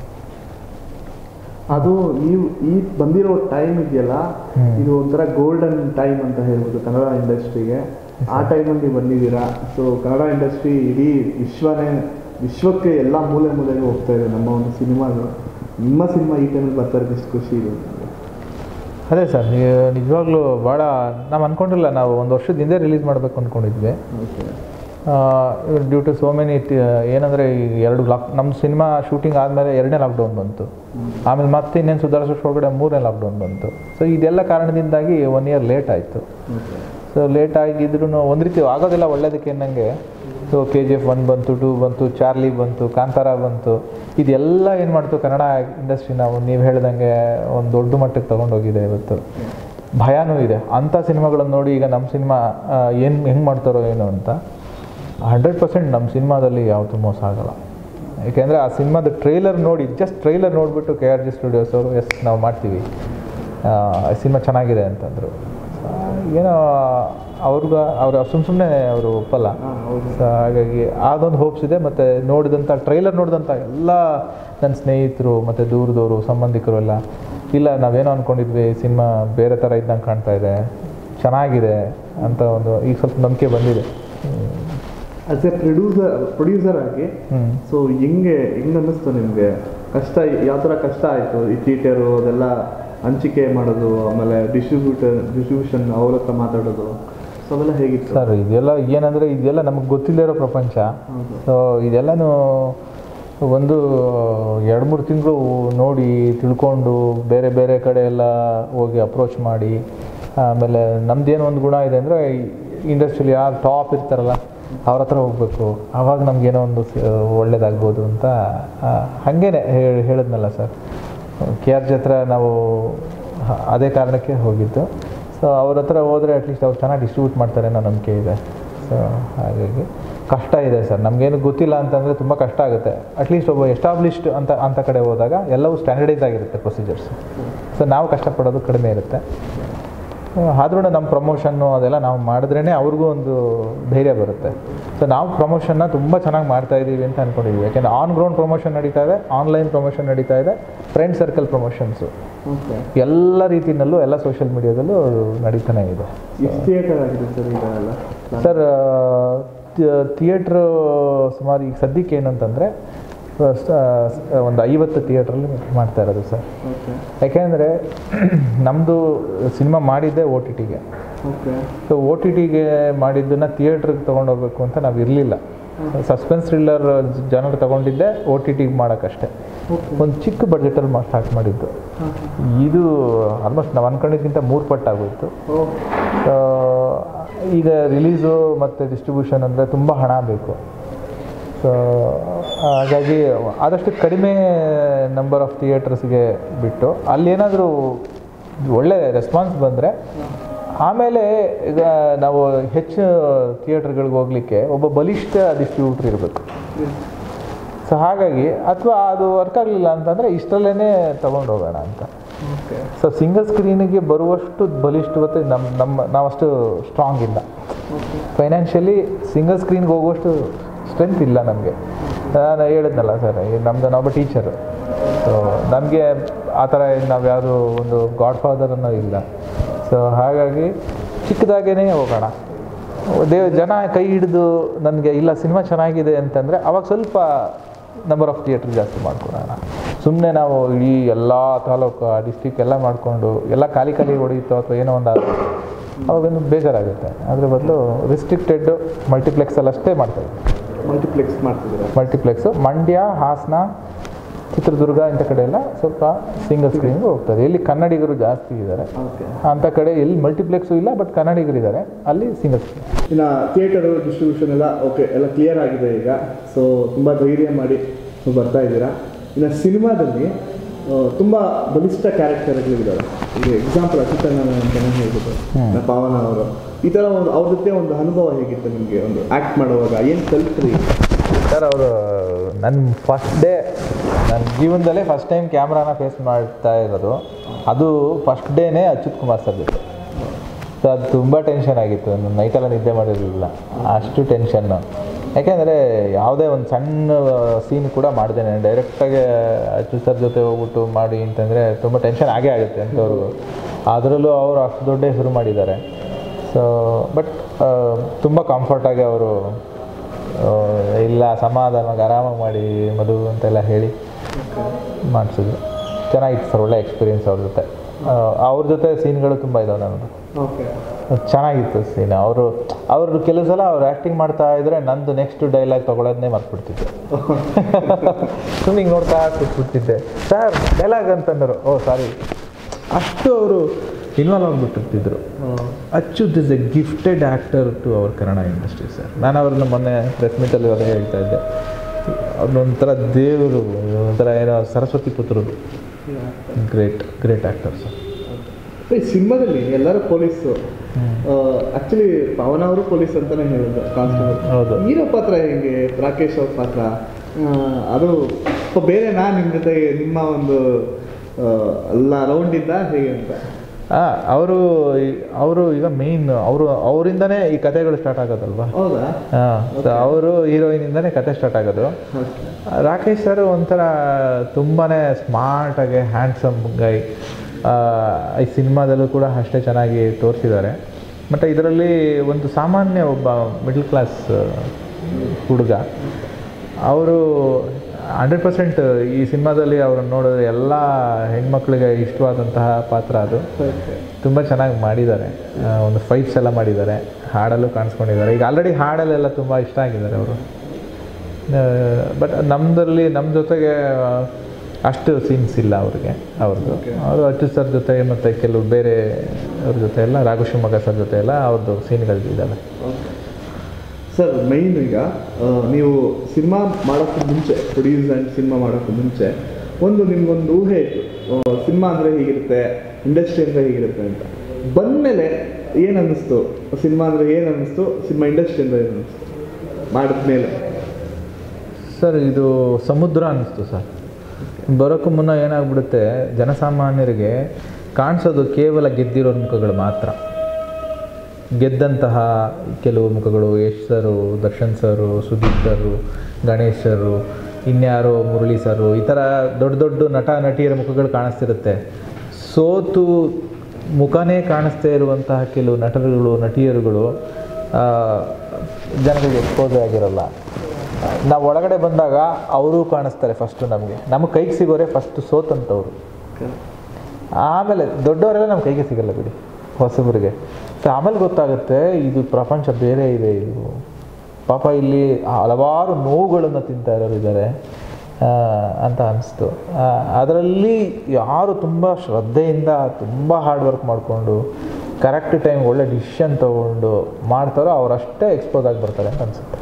ಅದು ನೀವು ಈ ಬಂದಿರೋ ಟೈಮ್ ಇದೆಯಲ್ಲ ಹ್ಮ್. ಇದು ಒಂಥರ ಗೋಲ್ಡನ್ ಟೈಮ್ ಅಂತ ಹೇಳ್ಬೋದು ಕನ್ನಡ ಇಂಡಸ್ಟ್ರಿಗೆ ಆ ಟೈಮಲ್ಲಿ ಬಂದಿದ್ದೀರಾ ಸೊ ಕನ್ನಡ ಇಂಡಸ್ಟ್ರಿ ಇಡೀ ವಿಶ್ವನೇ ವಿಶ್ವಕ್ಕೆ ಎಲ್ಲ ಮೂಲೆ ಮೂಲೆಗೆ ಹೋಗ್ತಾ ಇದೆ ನಮ್ಮ ಒಂದು ಸಿನಿಮಾಗಳು ನಿಮ್ಮ ಸಿನಿಮಾ ಈ ಟೈಮಲ್ಲಿ ಬರ್ತಾ ಇರೋದು ಎಷ್ಟು ಖುಷಿ ಇದೆ ನನಗೆ. ಅದೇ ಸರ್ ನೀವು ನಿಜವಾಗ್ಲೂ ಭಾಳ ನಾವು ಅಂದ್ಕೊಂಡಿಲ್ಲ ನಾವು ಒಂದು ವರ್ಷದ ಹಿಂದೆ ರಿಲೀಸ್ ಮಾಡಬೇಕು ಅಂದ್ಕೊಂಡಿದ್ವಿ Okay. Due to so many ಏನಂದರೆ ಈ ಎರಡು ಲಾಕ್ ನಮ್ಮ ಸಿನಿಮಾ ಶೂಟಿಂಗ್ ಆದಮೇಲೆ ಎರಡನೇ ಲಾಕ್ಡೌನ್ ಬಂತು ಆಮೇಲೆ ಮತ್ತೆ ಇನ್ನೇನು ಸುಧಾರಿಸೋಷ್ಟು ಒಳಗಡೆ ಮೂರನೇ ಲಾಕ್ಡೌನ್ ಬಂತು ಸೊ ಇದೆಲ್ಲ ಕಾರಣದಿಂದಾಗಿ ಒನ್ ಇಯರ್ ಲೇಟ್ ಆಯಿತು Okay. ಸೊ ಲೇಟ್ ಆಗಿದ್ರು ಒಂದು ರೀತಿ ಆಗೋದಿಲ್ಲ ಒಳ್ಳೇದಕ್ಕೆ ಅನ್ನಂಗೆ so K G F one ಬಂತು ಟೂ ಬಂತು ಚಾರ್ಲಿ ಬಂತು ಕಾಂತಾರ ಬಂತು ಇದೆಲ್ಲ ಏನು ಮಾಡ್ತು ಕನ್ನಡ ಇಂಡಸ್ಟ್ರಿ ನಾವು ನೀವು ಹೇಳ್ದಂಗೆ ಒಂದು ದೊಡ್ಡ ಮಟ್ಟಕ್ಕೆ ತೊಗೊಂಡೋಗಿದೆ ಇವತ್ತು ಭಯನೂ ಇದೆ ಅಂಥ ಸಿನಿಮಾಗಳನ್ನು ನೋಡಿ ಈಗ ನಮ್ಮ ಸಿನಿಮಾ ಏನು ಹೆಂಗೆ ಮಾಡ್ತಾರೋ ಏನೋ ಅಂತ ಹಂಡ್ರೆಡ್ ಪರ್ಸೆಂಟ್ ನಮ್ಮ ಸಿನಿಮಾದಲ್ಲಿ ಯಾವತ್ತೂ ಮೋಸ ಆಗಲ್ಲ ಏಕೆಂದರೆ ಆ ಸಿನಿಮಾದ ಟ್ರೈಲರ್ ನೋಡಿ ಜಸ್ಟ್ ಟ್ರೈಲರ್ ನೋಡಿಬಿಟ್ಟು ಕೆ ಆರ್ ಜಿ ಸ್ಟುಡಿಯೋಸ್ ಅವರು ಎಸ್ ನಾವು ಮಾಡ್ತೀವಿ ಸಿನಿಮಾ ಚೆನ್ನಾಗಿದೆ ಅಂತಂದರು ಏನೋ ಅವ್ರಿಗೆ ಅವ್ರು ಸುಮ್ಮ ಸುಮ್ಮನೆ ಅವರು ಒಪ್ಪಲ್ಲ ಹಾ, ಹೌದು ಸೊ ಹಾಗಾಗಿ ಅದೊಂದು ಹೋಪ್ಸ್ ಇದೆ ಮತ್ತು ನೋಡಿದಂಥ ಟ್ರೈಲರ್ ನೋಡಿದಂಥ ಎಲ್ಲ ನನ್ನ ಸ್ನೇಹಿತರು ಮತ್ತು ದೂರದವರು ಸಂಬಂಧಿಕರು ಎಲ್ಲ ಇಲ್ಲ ನಾವೇನೋ ಅಂದ್ಕೊಂಡಿದ್ವಿ ಸಿನಿಮಾ ಬೇರೆ ಥರ ಇದ್ದಂಗೆ ಕಾಣ್ತಾ ಇದೆ ಚೆನ್ನಾಗಿದೆ ಅಂತ ಒಂದು ಈಗ ಸ್ವಲ್ಪ ನಂಬಿಕೆ ಬಂದಿದೆ ಆಸ್ ಎ ಪ್ರೊಡ್ಯೂಸರ್ ಪ್ರೊಡ್ಯೂಸರ್ ಆಗಿ ಹ್ಞೂ ಸೊ ಹೆಂಗೆ ಹೆಂಗೆ ಅನ್ನಿಸ್ತು ನಿಮಗೆ ಕಷ್ಟ ಯಾವ ಥರ ಕಷ್ಟ ಆಯಿತು ಈ ಥಿಯೇಟರು ಅದೆಲ್ಲ ಹಂಚಿಕೆ ಮಾಡೋದು ಆಮೇಲೆ ಡಿಸ್ಟ್ರಿಬ್ಯೂಟರ್ ಡಿಸ್ಟ್ರಿಬ್ಯೂಷನ್ ಅವ್ರ ಹತ್ರ ಮಾತಾಡೋದು ಸೊ ಅವೆಲ್ಲ ಹೇಗಿತ್ತು ಸರ್ ಇದೆಲ್ಲ ಏನಂದರೆ ಇದೆಲ್ಲ ನಮಗೆ ಗೊತ್ತಿಲ್ಲದೆ ಇರೋ ಪ್ರಪಂಚ ಹೌದು ಸೊ ಇದೆಲ್ಲನೂ ಒಂದು ಎರಡು ಮೂರು ತಿಂಗಳು ನೋಡಿ ತಿಳ್ಕೊಂಡು ಬೇರೆ ಬೇರೆ ಕಡೆ ಎಲ್ಲ ಹೋಗಿ ಅಪ್ರೋಚ್ ಮಾಡಿ ಆಮೇಲೆ ನಮ್ದೇನು ಒಂದು ಗುಣ ಇದೆ ಅಂದರೆ ಇಂಡಸ್ಟ್ರಿಯಲ್ಲಿ ಯಾರು ಟಾಪ್ ಇರ್ತಾರಲ್ಲ ಅವ್ರ ಹತ್ರ ಹೋಗಬೇಕು ಆವಾಗ ನಮಗೇನೋ ಒಂದು ಸ- ಒಳ್ಳೇದಾಗ್ಬೋದು ಅಂತ ಆ, ಹಾಗೇನೆ ಹೇಳಿ ಹೇಳಿದ್ನಲ್ಲ ಸರ್ ಕೆ ಆರ್ ಜಿ ಹತ್ರ ನಾವು ಹ- ಅದೇ ಕಾರಣಕ್ಕೆ ಹೋಗಿದ್ದು ಸೊ ಅವ್ರ ಹತ್ರ ಹೋದರೆ ಅಟ್ಲೀಸ್ಟ್ ಅವ್ರು ಚೆನ್ನಾಗಿ ಡಿಸ್ಟ್ರಿಬ್ಯೂಟ್ ಮಾಡ್ತಾರೆ ಅನ್ನೋ ನಂಬಿಕೆ ಇದೆ ಸೊ ಹಾಗಾಗಿ ಕಷ್ಟ ಇದೆ ಸರ್ ನಮಗೇನು ಗೊತ್ತಿಲ್ಲ ಅಂತಂದರೆ ತುಂಬ ಕಷ್ಟ ಆಗುತ್ತೆ ಅಟ್ಲೀಸ್ಟ್ ಒಬ್ಬ ಎಸ್ಟಾಬ್ಲಿಷ್ಡ್ ಅಂತ ಅಂತ ಕಡೆ ಹೋದಾಗ ಎಲ್ಲವೂ ಸ್ಟ್ಯಾಂಡರ್ಡೈಸ್ ಆಗಿರುತ್ತೆ ಪ್ರೊಸೀಜರ್ಸ್ ಸೊ ನಾವು ಕಷ್ಟಪಡೋದು ಕಡಿಮೆ ಇರುತ್ತೆ ಆದ್ರೂ ನಮ್ಮ ಪ್ರಮೋಷನ್ನು ಅದೆಲ್ಲ ನಾವು ಮಾಡಿದ್ರೇ ಅವ್ರಿಗೂ ಒಂದು ಧೈರ್ಯ ಬರುತ್ತೆ ಸೊ ನಾವು ಪ್ರಮೋಷನ್ನ ತುಂಬ ಚೆನ್ನಾಗಿ ಮಾಡ್ತಾ ಇದ್ದೀವಿ ಅಂತ ಅಂದ್ಕೊಂಡಿದ್ದೀವಿ ಯಾಕೆಂದರೆ ಆನ್ ಗ್ರೌಂಡ್ ಪ್ರಮೋಷನ್ ನಡೀತಾ ಇದೆ ಆನ್ಲೈನ್ ಪ್ರಮೋಷನ್ ನಡೀತಾ ಇದೆ ಫ್ರೆಂಡ್ ಸರ್ಕಲ್ ಪ್ರಮೋಷನ್ಸು ಓಕೆ ಎಲ್ಲ ರೀತಿಯಲ್ಲೂ ಎಲ್ಲ ಸೋಷಿಯಲ್ ಮೀಡಿಯಾದಲ್ಲೂ ನಡೀತಾನೆ ಇದೆ ಎಷ್ಟು ಥಿಯೇಟರ್ ಆಗಿದೆ ಸರ್ ಈಗ ಎಲ್ಲ ಸರ್ ಥಿಯೇಟ್ರು ಸುಮಾರು ಈಗ ಸದ್ಯಕ್ಕೆ ಏನಂತಂದರೆ ಒಂದು ಐವತ್ತು ಥಿಯೇಟ್ರಲ್ಲಿ ಮಾಡ್ತಾ ಇರೋದು ಸರ್ ಓಕೆ ಯಾಕೆಂದರೆ ನಮ್ಮದು ಸಿನಿಮಾ ಮಾಡಿದ್ದೆ ಓ ಟಿ ಟಿಗೆ ಓಕೆ ಸೊ ಓ ಟಿ ಟಿಗೆ ಮಾಡಿದ್ದನ್ನು ಥಿಯೇಟ್ರಿಗೆ ತೊಗೊಂಡೋಗ್ಬೇಕು ಅಂತ ನಾವು ಇರಲಿಲ್ಲ ಸಸ್ಪೆನ್ಸ್ ಥ್ರಿಲ್ಲರ್ ಜನರು ತೊಗೊಂಡಿದ್ದೆ ಓ ಟಿ ಟಿಗೆ ಮಾಡೋಕ್ಕಷ್ಟೇ ಓಕೆ ಒಂದು ಚಿಕ್ಕ ಬಡ್ಜೆಟಲ್ಲಿ ಮಾ ಸ್ಟಾರ್ಟ್ ಮಾಡಿದ್ದು ಇದು ಆಲ್ಮೋಸ್ಟ್ ನಾವು ಅಂದ್ಕೊಂಡಿದ್ದಕ್ಕಿಂತ ಮೂರು ಪಟ್ಟಾಗೋಯ್ತು ಓ ಸೊ ಈಗ ರಿಲೀಸು ಮತ್ತು ಡಿಸ್ಟ್ರಿಬ್ಯೂಷನ್ ಅಂದರೆ ತುಂಬ ಹಣ ಬೇಕು ಸೊ ಹಾಗಾಗಿ ಆದಷ್ಟು ಕಡಿಮೆ ನಂಬರ್ ಆಫ್ ಥಿಯೇಟರ್ಸ್ಗೆ ಬಿಟ್ಟು ಅಲ್ಲೇನಾದರೂ ಒಳ್ಳೆ ರೆಸ್ಪಾನ್ಸ್ ಬಂದರೆ ಆಮೇಲೆ ಈಗ ನಾವು ಹೆಚ್ಚು ಥಿಯೇಟ್ರ್ಗಳಿಗೆ ಹೋಗಲಿಕ್ಕೆ ಒಬ್ಬ ಬಲಿಷ್ಠ ಡಿಸ್ಟ್ರಿಬ್ಯೂಟ್ರ್ ಇರಬೇಕು ಸೊ ಹಾಗಾಗಿ ಅಥವಾ ಅದು ವರ್ಕ್ ಆಗಲಿಲ್ಲ ಅಂತಂದರೆ ಇಷ್ಟರಲ್ಲೇ ತೊಗೊಂಡು ಹೋಗೋಣ ಅಂತ ಓಕೆ ಸೊ ಸಿಂಗಲ್ ಸ್ಕ್ರೀನಿಗೆ ಬರುವಷ್ಟು ಬಲಿಷ್ಠವತ್ತೆ ನಮ್ಮ ನಮ್ಮ ನಾವಷ್ಟು ಸ್ಟ್ರಾಂಗ್ ಇಲ್ಲ ಓಕೆ ಫೈನಾನ್ಷಿಯಲಿ ಸಿಂಗಲ್ ಸ್ಕ್ರೀನ್ಗೆ ಹೋಗುವಷ್ಟು ಸ್ಟ್ರೆಂತ್ ಇಲ್ಲ ನಮಗೆ ನಾನು ಹೇಳಿದ್ನಲ್ಲ ಸರ್ ನಮ್ಮದು ನಾವೊಬ್ಬ ಟೀಚರು ಸೊ ನಮಗೆ ಆ ಥರ ನಾವು ಯಾವುದು ಒಂದು ಗಾಡ್ ಫಾದರ್ ಅನ್ನೋ ಇಲ್ಲ ಸೊ ಹಾಗಾಗಿ ಚಿಕ್ಕದಾಗೇ ಹೋಗೋಣ ದೇವ ಜನ ಕೈ ಹಿಡಿದು ನನಗೆ ಇಲ್ಲ ಸಿನಿಮಾ ಚೆನ್ನಾಗಿದೆ ಅಂತಂದರೆ ಅವಾಗ ಸ್ವಲ್ಪ ನಂಬರ್ ಆಫ್ ಥಿಯೇಟ್ರ್ ಜಾಸ್ತಿ ಮಾಡ್ಕೊಡೋಣ ಸುಮ್ಮನೆ ನಾವು ಇಡೀ ಎಲ್ಲ ತಾಲೂಕು ಡಿಸ್ಟಿಕ್ ಎಲ್ಲ ಮಾಡಿಕೊಂಡು ಎಲ್ಲ ಖಾಲಿ ಖಾಲಿ ಹೊಡೆಯಿತು ಅಥವಾ ಏನೋ ಒಂದು ಆದ್ರೆ ಅವಾಗೊಂದು ಬೇಜಾರಾಗುತ್ತೆ ಅದ್ರ ಬದಲು ರಿಸ್ಟ್ರಿಕ್ಟೆಡ್ ಮಲ್ಟಿಪ್ಲೆಕ್ಸಲ್ಲಿ ಅಷ್ಟೇ ಮಾಡ್ತಾರೆ ಮಲ್ಟಿಪ್ಲೆಕ್ಸ್ ಮಾಡ್ತಿದ್ದೀರಾ ಮಲ್ಟಿಪ್ಲೆಕ್ಸು ಮಂಡ್ಯ ಹಾಸನ ಚಿತ್ರದುರ್ಗ ಇಂಥ ಕಡೆ ಎಲ್ಲ ಸ್ವಲ್ಪ ಸಿಂಗಲ್ ಸ್ಕ್ರೀನ್ಗೆ ಹೋಗ್ತಾರೆ ಎಲ್ಲಿ ಕನ್ನಡಿಗರು ಜಾಸ್ತಿ ಇದ್ದಾರೆ ಓಕೆ ಅಂಥ ಕಡೆ ಎಲ್ಲಿ ಮಲ್ಟಿಪ್ಲೆಕ್ಸು ಇಲ್ಲ ಬಟ್ ಕನ್ನಡಿಗರಿದ್ದಾರೆ ಅಲ್ಲಿ ಸಿಂಗಲ್ ಸ್ಕ್ರೀನ್ ಇನ್ನು ಥಿಯೇಟರು ಡಿಸ್ಟ್ರಿಬ್ಯೂಷನ್ ಎಲ್ಲ ಓಕೆ ಎಲ್ಲ ಕ್ಲಿಯರ್ ಆಗಿದೆ ಈಗ ಸೊ ತುಂಬ ಧೈರ್ಯ ಮಾಡಿ ನೀವು ಬರ್ತಾ ಇದ್ದೀರಾ ಇನ್ನು ಸಿನಿಮಾದಲ್ಲಿ ತುಂಬ ಬಲಿಷ್ಠ ಕ್ಯಾರೆಕ್ಟರ್ಗಳಿದ್ದಾವೆ ಈಗ ಎಕ್ಸಾಂಪಲ್ ಅಚ್ಯುತಣ್ಣ ಅಂತಲೇ ಹೇಳ್ಬೋದು ಹ್ಮ್. ಇನ್ನು ಪಾವನ ಅವರು ಈ ಥರ ಒಂದು ಅವ್ರ ಜೊತೆ ಒಂದು ಅನುಭವ ಹೇಗಿತ್ತು ನಿಮಗೆ ಒಂದು ಆ್ಯಕ್ಟ್ ಮಾಡುವಾಗ ಏನು ಕಲ್ತ್ರಿ ಸರ್ ಅವರು ನನ್ನ ಫಸ್ಟ್ ಡೇ ನನ್ನ ಜೀವನದಲ್ಲೇ ಫಸ್ಟ್ ಟೈಮ್ ಕ್ಯಾಮ್ರಾನ ಫೇಸ್ ಮಾಡ್ತಾ ಇರೋದು ಅದು ಫಸ್ಟ್ ಡೇನೇ ಅಚ್ಯುತ್ ಕುಮಾರ್ ಸರ್ ಜೊತೆ ಸೊ ಅದು ತುಂಬ ಟೆನ್ಷನ್ ಆಗಿತ್ತು ನಾನು ನೈಟೆಲ್ಲ ನಿದ್ದೆ ಮಾಡಿರಲಿಲ್ಲ ಅಷ್ಟು ಟೆನ್ಷನ್ನು ಯಾಕೆಂದರೆ ಯಾವುದೇ ಒಂದು ಸಣ್ಣ ಸೀನ್ ಕೂಡ ಮಾಡ್ದೇನೆ ಡೈರೆಕ್ಟಾಗಿ ಅಚ್ಯುತ್ ಸರ್ ಜೊತೆ ಹೋಗ್ಬಿಟ್ಟು ಮಾಡಿ ಅಂತಂದರೆ ತುಂಬ ಟೆನ್ಷನ್ ಆಗೇ ಆಗುತ್ತೆ ಅಂಥವ್ರಿಗೂ ಅದರಲ್ಲೂ ಅವರು ಅಷ್ಟು ದೊಡ್ಡ ಹೆಸರು ಮಾಡಿದ್ದಾರೆ ಸೊ ಬಟ್ ತುಂಬ ಕಂಫರ್ಟಾಗಿ ಅವರು ಆ, ಇಲ್ಲ ಸಮಾಧಾನವಾಗಿ ಆರಾಮಾಗಿ ಮಾಡಿ ಮಧು ಅಂತೆಲ್ಲ ಹೇಳಿ ಮಾಡಿಸಿದ್ರು ಚೆನ್ನಾಗಿತ್ತು ಸರ್ ಒಳ್ಳೆ ಎಕ್ಸ್ಪೀರಿಯನ್ಸ್ ಅವ್ರ ಜೊತೆ ಆ, ಅವ್ರ ಜೊತೆ ಸೀನ್ಗಳು ತುಂಬ ಇದಾವೆ ನನ್ನದು ಓಕೆ ಚೆನ್ನಾಗಿತ್ತು ಸೀನ್ ಅವರು ಅವರು ಕೆಲವು ಸಲ ಅವ್ರು ಆ್ಯಕ್ಟಿಂಗ್ ಮಾಡ್ತಾ ಇದ್ರೆ ನಂದು ನೆಕ್ಸ್ಟ್ ಡೈಲಾಗ್ ತೊಗೊಳೋದನ್ನೇ ಮರ್ತ್ಬಿಡ್ತಿದ್ದೆ ಸುಮ್ಮನೆ ಹಿಂಗೆ ನೋಡ್ತಾ ಕೂತ್ಬಿಡ್ತಿದ್ದೆ ಸರ್ ಡೈಲಾಗ್ ಅಂತಂದರು ಓ ಸಾರಿ ಅಷ್ಟು ಅವರು ಇನ್ವಾಲ್ವ್ ಆಗಿಬಿಟ್ಟಿರ್ತಿದ್ರು Achyuth is a gifted actor to our Kannada industry sir ನಾನು ಅವ್ರನ್ನ ಮೊನ್ನೆ ಪ್ರೆಸ್ ಮೀಟಲ್ಲಿ ಅದೇ ಹೇಳ್ತಾ ಇದ್ದೆ ಅವ್ರನ್ನೊಂಥರ ದೇವರು ಒಂಥರ ಏನೋ ಸರಸ್ವತಿ ಪುತ್ರರು ಗ್ರೇಟ್ ಗ್ರೇಟ್ ಆ್ಯಕ್ಟರ್ ಸರ್ ಈ ಸಿನಿಮಾದಲ್ಲಿ ಎಲ್ಲರೂ ಪೊಲೀಸು ಆಕ್ಚುಲಿ ಪವನ್ ಅವರು ಪೊಲೀಸ್ ಅಂತಾನೆ ಹೇಳಿದ್ರು ಕಾನ್ಸ್ಟೇಬಲ್ ಹೌದು. ಹೀರೋ ಪಾತ್ರ ಹೆಂಗೆ ರಾಕೇಶ್ ಅವ್ರ ಪಾತ್ರ ಆ, ಅದು ಸ್ವಲ್ಪ ಬೇರೆನಾ ನಿಮ್ಮ ಜೊತೆ ನಿಮ್ಮ ಒಂದು ಆ, ಎಲ್ಲ ರೌಂಡ್ ಇದ್ದ ಹೇಗೆ ಅಂತ ಅವರು ಅವರು ಈಗ ಮೇಯ್ನ್ ಅವರು ಅವರಿಂದನೇ ಈ ಕಥೆಗಳು ಸ್ಟಾರ್ಟ್ ಆಗೋದಲ್ವಾ ಹೌದಾ ಹಾಂ ಸೊ ಅವರು ಹೀರೋಯಿನಿಂದನೇ ಕತೆ ಸ್ಟಾರ್ಟ್ ಆಗೋದು ರಾಕೇಶ್ ಸರ್ ಒಂಥರ ತುಂಬಾ ಸ್ಮಾರ್ಟಾಗಿ ಹ್ಯಾಂಡ್ಸಮ್ ಗೈ ಈ ಸಿನಿಮಾದಲ್ಲೂ ಕೂಡ ಅಷ್ಟೇ ಚೆನ್ನಾಗಿ ತೋರಿಸಿದ್ದಾರೆ ಮತ್ತು ಇದರಲ್ಲಿ ಒಂದು ಸಾಮಾನ್ಯ ಒಬ್ಬ ಮಿಡ್ಲ್ ಕ್ಲಾಸ್ ಹುಡುಗ ಅವರು ಹಂಡ್ರೆಡ್ ಪರ್ಸೆಂಟ್ ಈ ಸಿನಿಮಾದಲ್ಲಿ ಅವ್ರನ್ನ ನೋಡಿದ್ರೆ ಎಲ್ಲ ಹೆಣ್ಮಕ್ಳಿಗೆ ಇಷ್ಟವಾದಂತಹ ಪಾತ್ರ ಅದು ತುಂಬ ಚೆನ್ನಾಗಿ ಮಾಡಿದ್ದಾರೆ ಆ, ಒಂದು ಫೈಟ್ಸ್ ಎಲ್ಲ ಮಾಡಿದ್ದಾರೆ ಹಾಡಲ್ಲೂ ಕಾಣಿಸ್ಕೊಂಡಿದ್ದಾರೆ ಈಗ ಆಲ್ರೆಡಿ ಹಾಡಲ್ಲೆಲ್ಲ ತುಂಬ ಇಷ್ಟ ಆಗಿದ್ದಾರೆ ಅವರು ಬಟ್ ನಮ್ಮದಲ್ಲಿ ನಮ್ಮ ಜೊತೆಗೆ ಆ, ಅಷ್ಟು ಸೀನ್ಸ್ ಇಲ್ಲ ಅವ್ರಿಗೆ ಅವ್ರದ್ದು ಅವರು ಅಚ್ಯುತ್ ಸರ್ ಜೊತೆ ಮತ್ತು ಕೆಲವು ಬೇರೆ ಅವ್ರ ಜೊತೆ ಎಲ್ಲ ರಾಘು ಶಿವಮೊಗ್ಗ ಸರ್ ಜೊತೆ ಎಲ್ಲ ಅವ್ರದ್ದು ಸೀನ್ಗಳು ಇದ್ದಾವೆ ಸರ್ ಮೈನ್ ಈಗ ಆ, ನೀವು ಸಿನಿಮಾ ಮಾಡೋಕ್ಕೂ ಮುಂಚೆ ಪ್ರೊಡ್ಯೂಸ್ ಆ್ಯಂಡ್ ಸಿನಿಮಾ ಮಾಡೋಕ್ಕೂ ಮುಂಚೆ ಒಂದು ನಿಮ್ಗೊಂದು ಊಹೆ ಇತ್ತು ಸಿನಿಮಾ ಅಂದರೆ ಹೀಗಿರುತ್ತೆ ಇಂಡಸ್ಟ್ರಿ ಅಂದರೆ ಹೀಗಿರುತ್ತೆ ಅಂತ ಬಂದಮೇಲೆ ಏನು ಅನ್ನಿಸ್ತು ಸಿನಿಮಾ ಅಂದರೆ ಏನು ಅನ್ನಿಸ್ತು ಸಿನಿಮಾ ಇಂಡಸ್ಟ್ರಿ ಅಂದರೆ ಏನು ಅನ್ನಿಸ್ತು ಮಾಡಿದ್ಮೇಲೆ ಸರ್ ಇದು ಸಮುದ್ರ ಅನ್ನಿಸ್ತು ಸರ್ ಬರೋಕ್ಕೂ ಮುನ್ನ ಏನಾಗ್ಬಿಡುತ್ತೆ ಜನಸಾಮಾನ್ಯರಿಗೆ ಕಾಣಿಸೋದು ಕೇವಲ ಗೆದ್ದಿರೋ ಮುಖಗಳು ಮಾತ್ರ ಗೆದ್ದಂತಹ ಕೆಲವು ಮುಖಗಳು ಯಶ್ ಸರು ದರ್ಶನ್ ಸರು ಸುದೀಪ್ ಸರು ಗಣೇಶ್ ಸರು ಇನ್ಯಾರೋ ಮುರಳಿ ಸರು ಈ ಥರ ದೊಡ್ಡ ದೊಡ್ಡ ನಟ ನಟಿಯರ ಮುಖಗಳು ಕಾಣಿಸ್ತಿರುತ್ತೆ ಸೋತು ಮುಖನೇ ಕಾಣಿಸ್ತಾ ಇರುವಂತಹ ಕೆಲವು ನಟರುಗಳು ನಟಿಯರುಗಳು ಆ, ಜನಗಳಿಗೆ ಎಕ್ಸ್ಪೋಸ್ ಆಗಿರಲ್ಲ ನಾವು ಒಳಗಡೆ ಬಂದಾಗ ಅವರೂ ಕಾಣಿಸ್ತಾರೆ ಫಸ್ಟು ನಮಗೆ ನಮ್ಮ ಕೈಗೆ ಸಿಗೋರೆ ಫಸ್ಟು ಸೋತಂಥವ್ರು ಆಮೇಲೆ ದೊಡ್ಡವರೆಲ್ಲ ನಮ್ಮ ಕೈಗೆ ಸಿಗಲ್ಲ ಬಿಡಿ ಹೊಸಬರಿಗೆ ಸೊ ಆಮೇಲೆ ಗೊತ್ತಾಗುತ್ತೆ ಇದು ಪ್ರಪಂಚ ಬೇರೆ ಇದೆ ಇದು ಪಾಪ ಇಲ್ಲಿ ಹಲವಾರು ನೋವುಗಳನ್ನು ತಿಂತಾ ಇರೋರು ಇದ್ದಾರೆ ಆ, ಅಂತ ಅನಿಸ್ತು ಅದರಲ್ಲಿ ಯಾರು ತುಂಬ ಶ್ರದ್ಧೆಯಿಂದ ತುಂಬ ಹಾರ್ಡ್ ವರ್ಕ್ ಮಾಡಿಕೊಂಡು ಕರೆಕ್ಟ್ ಟೈಮ್ ಒಳ್ಳೆ ಡಿಸಿಷನ್ ತೊಗೊಂಡು ಮಾಡ್ತಾರೋ ಅವರಷ್ಟೇ ಎಕ್ಸ್ಪೋಸ್ ಆಗಿ ಬರ್ತಾರೆ ಅಂತ ಅನಿಸುತ್ತೆ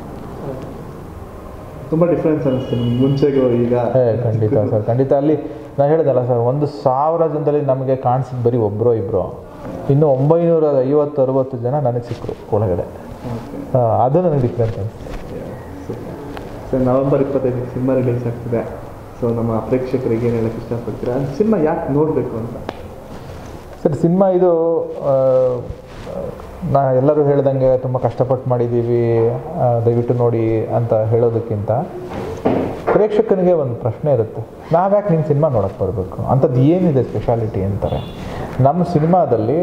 ತುಂಬ ಡಿಫ್ರೆನ್ಸ್ ಅನ್ನಿಸ್ತು ನಿಮ್ಗೆ ಮುಂಚೆಗೂ ಈಗ ಏ ಖಂಡಿತ ಸರ್ ಖಂಡಿತ ಅಲ್ಲಿ ನಾನು ಹೇಳಿದಲ್ಲ ಸರ್ ಒಂದು ಸಾವಿರ ಜನದಲ್ಲಿ ನಮಗೆ ಕಾಣಿಸಿದ ಬರೀ ಒಬ್ಬರೋ ಇಬ್ಬರು ಇನ್ನು ಒಂಬೈನೂರ ಐವತ್ತು ಅರುವತ್ತು ಜನ ನನಗೆ ಸಿಕ್ಕರು ಒಳಗಡೆ ಓಕೆ ಆ, ಅದು ನನಗೆ ಡಿಫ್ರೆನ್ಸ್ ಅನಿಸ್ತು ಸರ್ ನವೆಂಬರ್ ಇಪ್ಪತ್ತೈದಕ್ಕೆ ಸಿನಿಮಾ ರಿಲೀಸ್ ಆಗ್ತಿದೆ ಸೊ ನಮ್ಮ ಪ್ರೇಕ್ಷಕರಿಗೆ ಏನು ಹೇಳಕ್ಕೆ ಇಷ್ಟಪಡ್ತೀರಾ ಸಿನಿಮಾ ಯಾಕೆ ನೋಡಬೇಕು ಅಂತ ಸರ್ ಸಿನಿಮಾ ಇದು ಆ, ನಾ ಎಲ್ಲರೂ ಹೇಳ್ದಂಗೆ ತುಂಬ ಕಷ್ಟಪಟ್ಟು ಮಾಡಿದ್ದೀವಿ ಆ, ದಯವಿಟ್ಟು ನೋಡಿ ಅಂತ ಹೇಳೋದಕ್ಕಿಂತ ಪ್ರೇಕ್ಷಕನಿಗೆ ಒಂದು ಪ್ರಶ್ನೆ ಇರುತ್ತೆ ನಾವ್ಯಾಕೆ ನಿಮ್ಮ ಸಿನಿಮಾ ನೋಡೋಕ್ಕೆ ಬರಬೇಕು ಅಂಥದ್ದು ಏನಿದೆ ಸ್ಪೆಷಾಲಿಟಿ ಅಂತಾರೆ ನಮ್ಮ ಸಿನಿಮಾದಲ್ಲಿ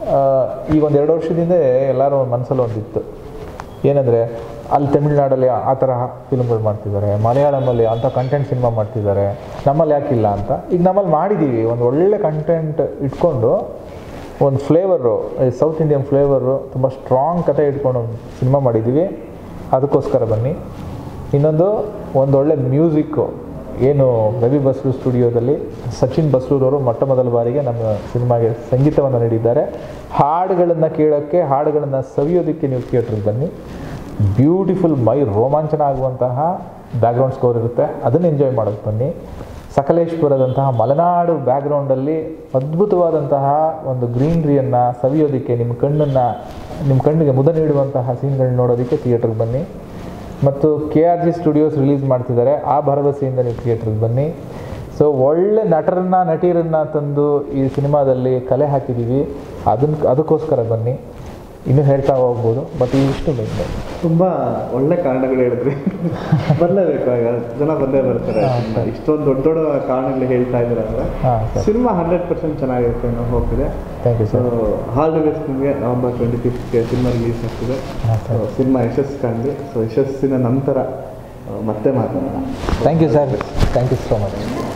ಆ, ಈಗ ಒಂದು ಎರಡು ವರ್ಷದಿಂದ ಎಲ್ಲರೂ ಮನಸ್ಸಲ್ಲಿ ಒಂದಿತ್ತು ಏನಂದರೆ ಅಲ್ಲಿ ತಮಿಳ್ನಾಡಲ್ಲಿ ಆ ಥರ ಫಿಲ್ಮ್ಗಳು ಮಾಡ್ತಿದ್ದಾರೆ ಮಲಯಾಳಮಲ್ಲಿ ಅಂಥ ಕಂಟೆಂಟ್ ಸಿನಿಮಾ ಮಾಡ್ತಿದ್ದಾರೆ ನಮ್ಮಲ್ಲಿ ಯಾಕಿಲ್ಲ ಅಂತ ಈಗ ನಮ್ಮಲ್ಲಿ ಮಾಡಿದ್ದೀವಿ ಒಂದು ಒಳ್ಳೆ ಕಂಟೆಂಟ್ ಇಟ್ಕೊಂಡು ಒಂದು ಫ್ಲೇವರು ಸೌತ್ ಇಂಡಿಯನ್ ಫ್ಲೇವರು ತುಂಬ ಸ್ಟ್ರಾಂಗ್ ಕತೆ ಇಟ್ಕೊಂಡು ಒಂದು ಸಿನಿಮಾ ಮಾಡಿದ್ದೀವಿ ಅದಕ್ಕೋಸ್ಕರ ಬನ್ನಿ ಇನ್ನೊಂದು ಒಂದೊಳ್ಳೆ ಮ್ಯೂಸಿಕ್ಕು ಏನು ರವಿ ಬಸ್ರು ಸ್ಟುಡಿಯೋದಲ್ಲಿ ಸಚಿನ್ ಬಸ್ರೂರವರು ಮೊಟ್ಟ ಮೊದಲ ಬಾರಿಗೆ ನಮ್ಮ ಸಿನಿಮಾಗೆ ಸಂಗೀತವನ್ನು ನೀಡಿದ್ದಾರೆ ಹಾಡುಗಳನ್ನು ಕೇಳೋಕ್ಕೆ ಹಾಡುಗಳನ್ನು ಸವಿಯೋದಕ್ಕೆ ನೀವು ಥಿಯೇಟ್ರಿಗೆ ಬನ್ನಿ ಬ್ಯೂಟಿಫುಲ್ ಮೈ ರೋಮಾಂಚನ ಆಗುವಂತಹ ಬ್ಯಾಕ್ಗ್ರೌಂಡ್ ಸ್ಕೋರ್ ಇರುತ್ತೆ ಅದನ್ನು ಎಂಜಾಯ್ ಮಾಡೋಕ್ಕೆ ಬನ್ನಿ ಸಕಲೇಶ್ಪುರದಂತಹ ಮಲೆನಾಡು ಬ್ಯಾಕ್ಗ್ರೌಂಡಲ್ಲಿ ಅದ್ಭುತವಾದಂತಹ ಒಂದು ಗ್ರೀನ್ರಿಯನ್ನು ಸವಿಯೋದಕ್ಕೆ ನಿಮ್ಮ ಕಣ್ಣನ್ನು ನಿಮ್ಮ ಕಣ್ಣಿಗೆ ಮುದ ನೀಡುವಂತಹ ಸೀನ್ಗಳನ್ನ ನೋಡೋದಕ್ಕೆ ಥಿಯೇಟ್ರಿಗೆ ಬನ್ನಿ ಮತ್ತು K R G studios release ಮಾಡ್ತಿದ್ದಾರೆ ಆ ಭರವಸೆಯಿಂದ ನೀವು ಥಿಯೇಟ್ರಿಗೆ ಬನ್ನಿ ಸೊ ಒಳ್ಳೆ ನಟರನ್ನ ನಟಿಯರನ್ನ ತಂದು ಈ ಸಿನಿಮಾದಲ್ಲಿ ಕಲೆ ಹಾಕಿದ್ದೀವಿ ಅದನ್ನ ಅದಕ್ಕೋಸ್ಕರ ಬನ್ನಿ ಇನ್ನೂ ಹೇಳ್ತಾ ಹೋಗ್ಬೋದು ಬಟ್ ಇಷ್ಟು ಬೇಕು ತುಂಬ ಒಳ್ಳೆ ಕಾರಣಗಳು ಹೇಳಿದ್ರಿ ಬರಲೇಬೇಕು ಈಗ ಜನ ಬಂದೇ ಬರ್ತಾರೆ ತುಂಬ ಇಷ್ಟೊಂದು ದೊಡ್ಡ ದೊಡ್ಡ ಕಾರಣಗಳು ಹೇಳ್ತಾ ಇದ್ದಾರೆ ಅಂದರೆ ಹಾಂ ಸರ್ ಸಿನಿಮಾ ಹಂಡ್ರೆಡ್ ಪರ್ಸೆಂಟ್ ಚೆನ್ನಾಗಿರುತ್ತೆ ಅನ್ನೋ ಹೋಪ್ ಇದೆ thank you so sir all the best ನಿಮಗೆ ನವಂಬರ್ ಟ್ವೆಂಟಿ ಫಿಫ್ತ್ಗೆ ಸಿನಿಮಾ ರಿಲೀಸ್ ಆಗ್ತಿದೆ ಹಾಂ ಸೊ ಸರ್ ಸಿನಿಮಾ ಯಶಸ್ಸು ಕಾಣಲಿ ಸೊ ಯಶಸ್ಸಿನ ನಂತರ ಆ, ಮತ್ತೆ ಮಾತಾಡೋಣ thank you sir thank you so much